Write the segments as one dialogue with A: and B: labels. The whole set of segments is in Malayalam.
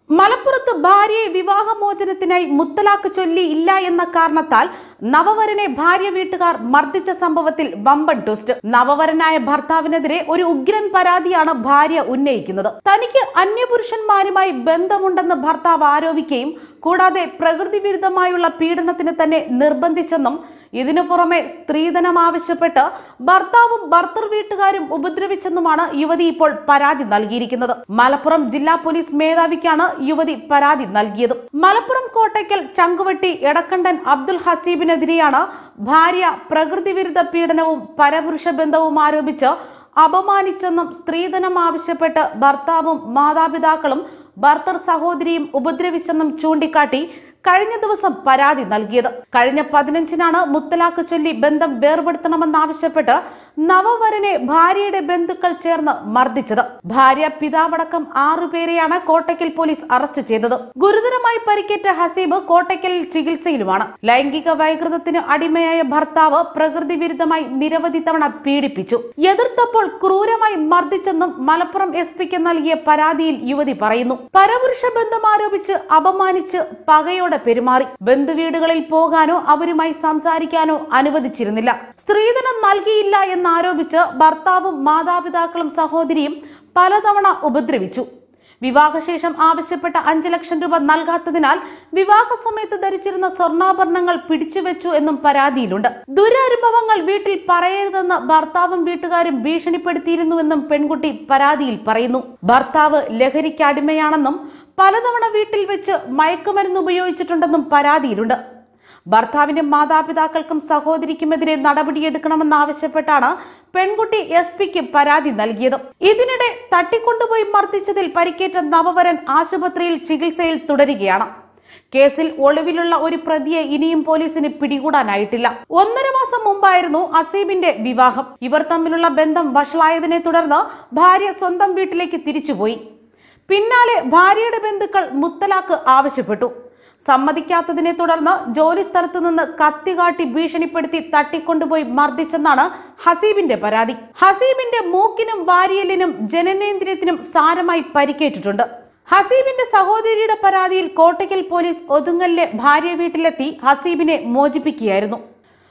A: മലപ്പുറത്ത് ഭാര്യയെ വിവാഹമോചനത്തിനായി മുത്തലാക്ക് ചൊല്ലി ഇല്ല എന്ന കാരണത്താൽ നവവരനെ ഭാര്യ വീട്ടുകാർ മർദ്ദിച്ച സംഭവത്തിൽ വമ്പൻ ട്വിസ്റ്റ് നവവരനായ ഭർത്താവിനെതിരെ ഒരു ഉഗ്രൻ പരാതിയാണ് ഭാര്യ ഉന്നയിക്കുന്നത് തനിക്ക് അന്യപുരുഷന്മാരുമായി ബന്ധമുണ്ടെന്ന് ഭർത്താവ് ആരോപിക്കുകയും കൂടാതെ പ്രകൃതി വിരുദ്ധമായുള്ള പീഡനത്തിന് തന്നെ നിർബന്ധിച്ചെന്നും ഇതിനു പുറമെ സ്ത്രീധനം ആവശ്യപ്പെട്ട് ഭർത്താവും ഭർത്തൃ വീട്ടുകാരും ഉപദ്രവിച്ചെന്നുമാണ് യുവതി ഇപ്പോൾ പരാതി നൽകിയിരിക്കുന്നത് മലപ്പുറം ജില്ലാ പോലീസ് മേധാവിക്കാണ് യുവതി പരാതി നൽകിയത് മലപ്പുറം കോട്ടയ്ക്കൽ ചങ്കുവെട്ടി എടക്കണ്ടൻ അബ്ദുൽ ഹസീബിനെതിരെയാണ് ഭാര്യ പ്രകൃതി വിരുദ്ധ പീഡനവും പരപുരുഷ ബന്ധവും ആരോപിച്ച് അപമാനിച്ചെന്നും സ്ത്രീധനം ആവശ്യപ്പെട്ട് ഭർത്താവും മാതാപിതാക്കളും ഭർത്തർ സഹോദരിയും ഉപദ്രവിച്ചെന്നും ചൂണ്ടിക്കാട്ടി കഴിഞ്ഞ ദിവസം പരാതി നൽകിയത് കഴിഞ്ഞ പതിനഞ്ചിനാണ് മുത്തലാഖ് ചൊല്ലി ബന്ധം വേർപെടുത്തണമെന്നാവശ്യപ്പെട്ട് നവവരനെ ഭാര്യയുടെ ബന്ധുക്കൾ ചേർന്ന് മർദ്ദിച്ചത് ഭാര്യ പിതാവടക്കം ആറുപേരെയാണ് കോട്ടയ്ക്കൽ പോലീസ് അറസ്റ്റ് ചെയ്തത് ഗുരുതരമായി പരിക്കേറ്റ ഹസീബ് കോട്ടയ്ക്കലിൽ ചികിത്സയിലുമാണ് ലൈംഗിക വൈകൃതത്തിന് അടിമയായ ഭർത്താവ് പ്രകൃതി വിരുദ്ധമായി നിരവധി തവണ പീഡിപ്പിച്ചു എതിർത്തപ്പോൾ ക്രൂരമായി മർദ്ദിച്ചെന്നും മലപ്പുറം എസ് പിക്ക് നൽകിയ പരാതിയിൽ യുവതി പറയുന്നു പരപുരുഷ ബന്ധം ആരോപിച്ച് അപമാനിച്ച് പകയോടെ പെരുമാറി ബന്ധുവീടുകളിൽ പോകാനോ അവരുമായി സംസാരിക്കാനോ അനുവദിച്ചിരുന്നില്ല സ്ത്രീധനം നൽകിയില്ല എന്നാരോപിച്ച് ഭർത്താവും മാതാപിതാക്കളും സഹോദരിയും പലതവണ ഉപദ്രവിച്ചു വിവാഹശേഷം ആവശ്യപ്പെട്ട അഞ്ച് ലക്ഷം രൂപ നൽകാത്തതിനാൽ വിവാഹ സമയത്ത് ധരിച്ചിരുന്ന സ്വർണ്ണാഭരണങ്ങൾ പിടിച്ചുവെച്ചു എന്നും പരാതിയിലുണ്ട് ദുരനുഭവങ്ങൾ വീട്ടിൽ പറയരുതെന്ന് ഭർത്താവും വീട്ടുകാരും ഭീഷണിപ്പെടുത്തിയിരുന്നുവെന്നും പെൺകുട്ടി പരാതിയിൽ പറയുന്നു ഭർത്താവ് ലഹരിക്ക് അടിമയാണെന്നും പലതവണ വീട്ടിൽ വെച്ച് മയക്കുമരുന്ന് ഉപയോഗിച്ചിട്ടുണ്ടെന്നും പരാതിയിലുണ്ട് ഭർത്താവിന്റെ മാതാപിതാക്കൾക്കും സഹോദരിക്കുമെതിരെ നടപടിയെടുക്കണമെന്നാവശ്യപ്പെട്ടാണ് പെൺകുട്ടി എസ് പിക്ക് പരാതി നൽകിയത് ഇതിനിടെ തട്ടിക്കൊണ്ടുപോയി മർദ്ദിച്ചതിൽ പരിക്കേറ്റ നവവരൻ ആശുപത്രിയിൽ ചികിത്സയിൽ തുടരുകയാണ് കേസിൽ ഒളിവിലുള്ള ഒരു പ്രതിയെ ഇനിയും പോലീസിന് പിടികൂടാനായിട്ടില്ല ഒന്നര മാസം മുമ്പായിരുന്നു അസീബിന്റെ വിവാഹം ഇവർ തമ്മിലുള്ള ബന്ധം വഷളായതിനെ തുടർന്ന് ഭാര്യ സ്വന്തം വീട്ടിലേക്ക് തിരിച്ചുപോയി പിന്നാലെ ഭാര്യയുടെ ബന്ധുക്കൾ മുത്തലാക്ക് ആവശ്യപ്പെട്ടു സമ്മതിക്കാത്തതിനെ തുടർന്ന് ജോലി സ്ഥലത്ത് നിന്ന് കത്തികാട്ടി ഭീഷണിപ്പെടുത്തി തട്ടിക്കൊണ്ടുപോയി മർദ്ദിച്ചെന്നാണ് ഹസീബിന്റെ പരാതി ഹസീബിന്റെ മൂക്കിനും വാരിയലിനും ജനനേന്ദ്രിയത്തിനും സാരമായി പരിക്കേറ്റിട്ടുണ്ട് ഹസീബിന്റെ സഹോദരിയുടെ പരാതിയിൽ കോട്ടയ്ക്കൽ പോലീസ് ഒതുങ്ങലിലെ ഭാര്യ വീട്ടിലെത്തി ഹസീബിനെ മോചിപ്പിക്കുകയായിരുന്നു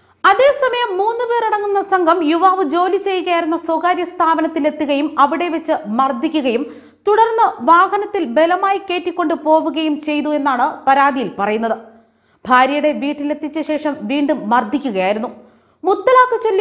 A: അതേസമയം മൂന്ന് പേർ അടങ്ങുന്ന സംഘം യുവാവ് ജോലി ചെയ്യുകയായിരുന്ന സ്വകാര്യ സ്ഥാപനത്തിലെത്തുകയും അവിടെ വെച്ച് മർദ്ദിക്കുകയും തുടർന്ന് വാഹനത്തിൽ ബലമായി കയറ്റിക്കൊണ്ട് പോവുകയും ചെയ്തു എന്നാണ് പരാതിയിൽ പറയുന്നത് ഭാര്യയുടെ വീട്ടിലെത്തിച്ച ശേഷം വീണ്ടും മർദ്ദിക്കുകയായിരുന്നു മുത്തലാഖ് ചൊല്ലി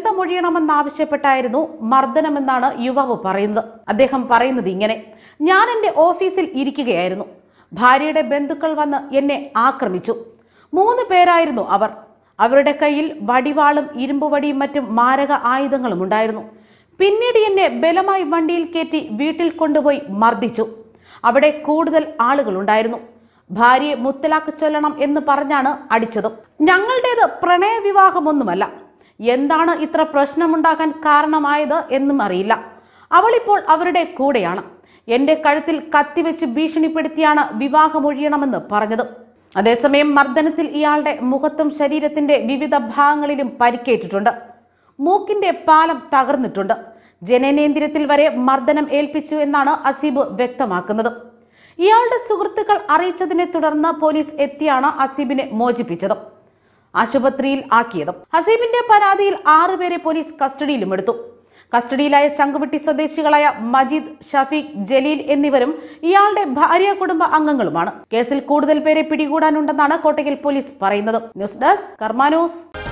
A: ബന്ധമൊഴിയണമെന്നാവശ്യപ്പെട്ടായിരുന്നു മർദ്ദനമെന്നാണ് യുവാവ് പറയുന്നത് അദ്ദേഹം പറയുന്നത് ഇങ്ങനെ ഞാൻ എൻ്റെ ഓഫീസിൽ ഇരിക്കുകയായിരുന്നു ഭാര്യയുടെ ബന്ധുക്കൾ വന്ന് എന്നെ ആക്രമിച്ചു മൂന്ന് പേരായിരുന്നു അവർ അവരുടെ കയ്യിൽ വടിവാളും ഇരുമ്പുവടിയും മറ്റും മാരക ആയുധങ്ങളും ഉണ്ടായിരുന്നു പിന്നീട് എന്നെ ബലമായി വണ്ടിയിൽ കയറ്റി വീട്ടിൽ കൊണ്ടുപോയി മർദ്ദിച്ചു അവിടെ കൂടുതൽ ആളുകളുണ്ടായിരുന്നു ഭാര്യയെ മുത്തലാക്ക് ചൊല്ലണം എന്ന് പറഞ്ഞാണ് അടിച്ചതും ഞങ്ങളുടേത് പ്രണയവിവാഹമൊന്നുമല്ല എന്താണ് ഇത്ര പ്രശ്നമുണ്ടാകാൻ കാരണമായത് എന്നും അറിയില്ല അവളിപ്പോൾ അവരുടെ കൂടെയാണ് എന്റെ കഴുത്തിൽ കത്തിവെച്ച് ഭീഷണിപ്പെടുത്തിയാണ് വിവാഹമൊഴിയണമെന്ന് പറഞ്ഞത് അതേസമയം മർദ്ദനത്തിൽ ഇയാളുടെ മുഖത്തും ശരീരത്തിന്റെ വിവിധ ഭാഗങ്ങളിലും പരിക്കേറ്റിട്ടുണ്ട് മൂക്കിന്റെ പാലം തകർന്നിട്ടുണ്ട് ജനനേന്ദ്രിയത്തിൽ വരെ മർദ്ദനം ഏൽപ്പിച്ചു എന്നാണ് അസീബ് വ്യക്തമാക്കുന്നത് ഇയാളുടെ സുഹൃത്തുക്കൾ അറിയിച്ചതിനെ തുടർന്ന് പോലീസ് എത്തിയാണ് അസീബിനെ മോചിപ്പിച്ചത് ആശുപത്രിയിൽ ആക്കിയതും ഹസീബിന്റെ പരാതിയിൽ ആറുപേരെ പോലീസ് കസ്റ്റഡിയിലും എടുത്തു കസ്റ്റഡിയിലായ ചങ്കുവെട്ടി സ്വദേശികളായ മജീദ് ഷഫീഖ് ജലീൽ എന്നിവരും ഇയാളുടെ ഭാര്യ കുടുംബ അംഗങ്ങളുമാണ് കേസിൽ കൂടുതൽ പേരെ പിടികൂടാനുണ്ടെന്നാണ് കോട്ടയ്ക്കൽ പോലീസ് പറയുന്നത് ന്യൂസ് ഡെസ്ക് കർമാനൂസ്